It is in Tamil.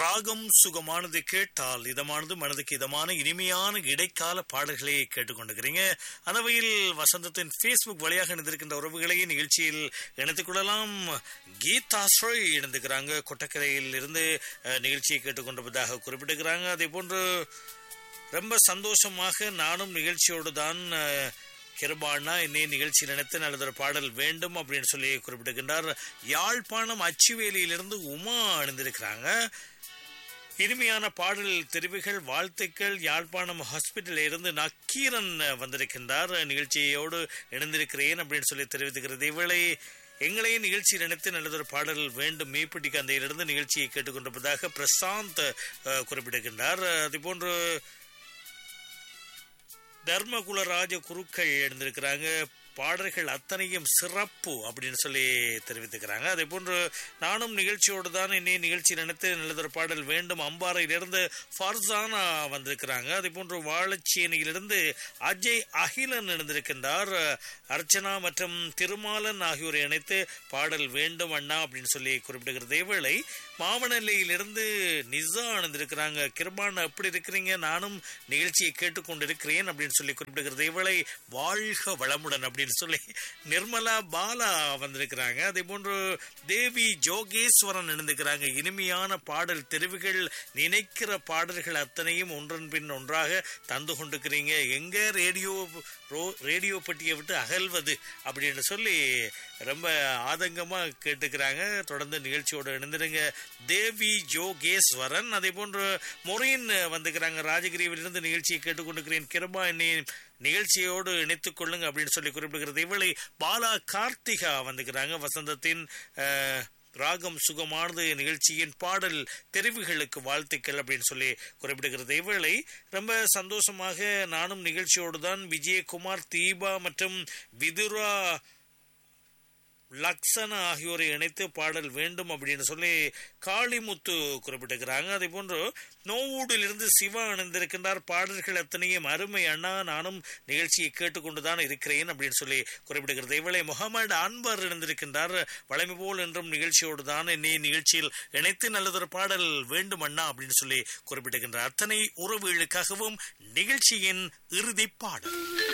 ராகம் சுகமானது கேட்டால் இதமானது மனதுக்கு இதமான இனிமையான இடைக்கால பாடல்களை கேட்டுக்கொண்டிருக்கிறீங்க அந்த வகையில் வசந்தத்தின் ஃபேஸ்புக் வழியாக இணைந்திருக்கின்ற உறவுகளை நிகழ்ச்சியில் இணைத்துக் கொள்ளலாம் கீதா ஸ்ரோய் இணைந்துக்கிறாங்க கொட்டக்கரையில் இருந்து அஹ், நிகழ்ச்சியை கேட்டுக்கொண்டிருப்பதாக குறிப்பிட்டிருக்கிறாங்க அதே போன்று ரொம்ப சந்தோஷமாக நானும் நிகழ்ச்சியோடு தான் அஹ், கிருபானா இன்னே நிகழ்ச்சி நினைத்து நல்லதொரு பாடல் வேண்டும் அப்படின்னு சொல்லி குறிப்பிட்டிருக்கின்றார் யாழ்ப்பாணம் அச்சுவேலியிலிருந்து உமா அணிந்திருக்கிறாங்க இனிமையான பாடல் தெரிவுகள் வாழ்த்துக்கள் யாழ்ப்பாணம் ஹாஸ்பிட்டலில் இருந்து நக்கீரன் வந்திருக்கின்றார் நிகழ்ச்சியோடு இணைந்திருக்கிறேன் அப்படின்னு சொல்லி தெரிவித்துக்கிறது இவளை எங்களையும் நிகழ்ச்சி நினைத்து நல்லதொரு பாடல் வேண்டும் மேப்பிட்டி கந்தையிலிருந்து நிகழ்ச்சியை கேட்டுக்கொண்டிருப்பதாக பிரசாந்த் அஹ், குறிப்பிட்டிருக்கின்றார் அதுபோன்று தர்மகுலராஜ குருக்கள் எழுந்திருக்கிறாங்க பாடல்கள் அத்தனையும் சிறப்பு அப்படின்னு சொல்லி தெரிவித்துக்கிறாங்க அதே போன்று நானும் நிகழ்ச்சியோடு தான் இன்னே நிகழ்ச்சி நினைத்து நல்லதொரு பாடல் வேண்டும் அம்பாறையிலிருந்து ஃபர்சானா வந்திருக்கிறாங்க அதே போன்று வாழச்சேனியிலிருந்து அஜய் அகிலன் எழுந்திருக்கின்றார் அர்ச்சனா மற்றும் திருமாலன் ஆகியோரை இணைத்து பாடல் வேண்டும் அண்ணா அப்படின்னு சொல்லி குறிப்பிடுகிறது இவளை மாவனல்லையிலிருந்து நிசா அணிந்திருக்கிறாங்க கிருபான் எப்படி இருக்கிறீங்க நானும் நிகழ்ச்சியை கேட்டுக்கொண்டிருக்கிறேன் அப்படின்னு சொல்லி குறிப்பிடுகிறது இவளை வாழ்க வளமுடன் அப்படின்னு சொல்லி நிர்மலா பாலா வந்திருக்கிறாங்க அதே போன்று தேவி ஜோகேஸ்வரன் இணைந்திருக்கிறாங்க இனிமையான பாடல் தெரிவுகள் நினைக்கிற பாடல்கள் அத்தனையும் ஒன்றன் பின் ஒன்றாக தந்து கொண்டிருக்கிறீங்க எங்க ரேடியோ ரோ- ரேடியோ பெட்டியை விட்டு அகல்வது அப்படின்னு சொல்லி ரொம்ப ஆதங்கமா கேட்டுக்கிறாங்க தொடர்ந்து நிகழ்ச்சியோட இணைந்திருங்க தேவி ஜோகேஸ்வரன் அதே போன்று மொரின் வந்துக்கிறாங்க ராஜகிரியிலிருந்து நிகழ்ச்சியை கேட்டுக்கொண்டிருக்கிறேன் கிருபா என்னை நிகழ்ச்சியோடு இணைத்துக் கொள்ளுங்க அப்படின்னு சொல்லி குறிப்பிடுகிறது இவளை பாலா கார்த்திகா வந்துக்கிறாங்க வசந்தத்தின் அஹ், ராகம் சுகமானது நிகழ்ச்சியின் பாடல் தெரிவுகளுக்கு வாழ்த்துக்கள் அப்படின்னு சொல்லி குறிப்பிடுகிறது இவளை ரொம்ப சந்தோஷமாக நானும் நிகழ்ச்சியோடு தான் விஜயகுமார் தீபா மற்றும் விதுரா லக்ஷனா ஆகியோரை இணைத்து பாடல் வேண்டும் அப்படின்னு சொல்லி காளிமுத்து குறிப்பிட்டிருக்கிறாங்க அதே போன்று நோவூடிலிருந்து சிவா இணைந்திருக்கின்றார் பாடல்கள் அத்தனையும் அருமை அண்ணா நானும் நிகழ்ச்சியை கேட்டுக்கொண்டுதான் இருக்கிறேன் அப்படின்னு சொல்லி குறிப்பிடுகிறது இவளை முகமது அன்பர் இணைந்திருக்கின்றார் வளமை போல் என்றும் நிகழ்ச்சியோடு தான் என்னை நிகழ்ச்சியில் இணைத்து நல்லதொரு பாடல் வேண்டும் அண்ணா அப்படின்னு சொல்லி குறிப்பிட்டிருக்கின்றார் அத்தனை உறவுகளுக்காகவும் நிகழ்ச்சியின் இறுதி பாடல்